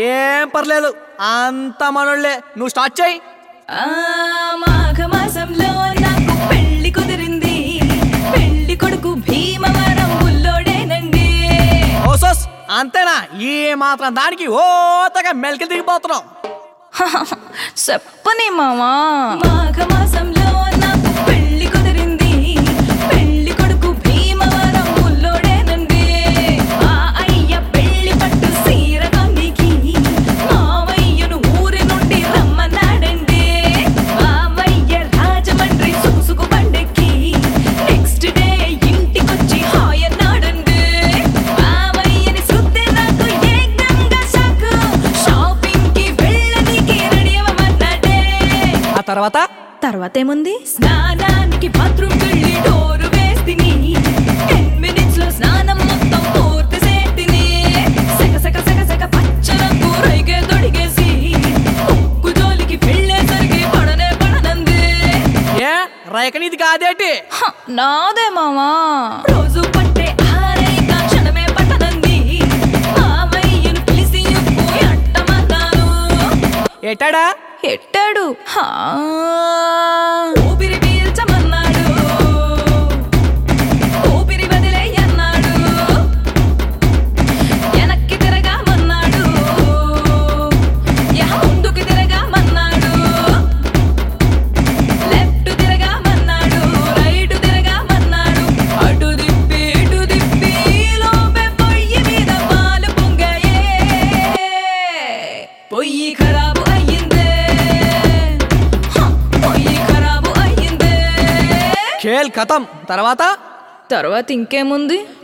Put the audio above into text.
ఏం పర్లేదు అంత మనోళ్ళే నువ్వు స్టార్ట్ చేయి ఆ మాఘమాసంలో నాకు పెళ్లి కుదిరింది పెళ్లి కొడుకు భీమవరం బుల్లోడేనండి ఓసోస్ అంతేనా ఈ మాత్రం దానికి ఓతగా మెలికి దిగిపోతున్నావు చెప్పని మామా మాఘమాసంలో నాకు పెళ్లి కుదిరింది పెళ్లి కొడుకు భీమవరం బుల్లోడేనండి ఆ అయ్య పెళ్లి పట్టు సీర కందికి మావయ్యను ఊరి నుండి రమ్మన్నాడండి మావయ్య రాజమండ్రి చూసుకు బండెక్కి నెక్స్ట్ డే ఇంటికొచ్చి హాయ్ అన్నాడండి మావయ్యని శుద్ధి నాకు ఏకంగా షాకు షాపింగ్ కి వెళ్ళనికి రెడీ అవ్వమన్నాడే ఆ తర్వాత తర్వాత ఏముంది స్నానానికి బాత్రూమ్ వెళ్ళి డోరు వేస్తిని టెన్ మినిట్స్ లో స్నానం మొత్తం పూర్తి చేతిని సగ సగ సగ సగ పచ్చ రంగు రైగే తొడిగేసి ఉక్కు జోలికి వెళ్ళేసరికి పడనే పడనంది ఏ రేఖనీది కాదేటి హ, నాదే మామా రోజు పట్టే ఆరైక క్షణమే పట్టనంది మామయ్యను పిలిచి ఉప్పు అట్టమన్నాను ఎట్టాడా ఎట్టాడు హా. ఊపిరి పీల్చమన్నాడు ఊపిరి వదిలేయన్నాడు వెనక్కి తిరగామన్నాడు యహ ముందుకు తిరగామన్నాడు లెఫ్ట్ తిరగామన్నాడు రైట్ తిరగామన్నాడు అటు దిప్పి ఇటు దిప్పి లోపే పొయ్యి మీద పాలు పొంగాయే పొయ్యి ఖరాబు అయ్యిందే హ, పొయ్యి ఖరాబు అయ్యిందే ఖేల్ ఖతం తర్వాత తర్వాత ఇంకేముంది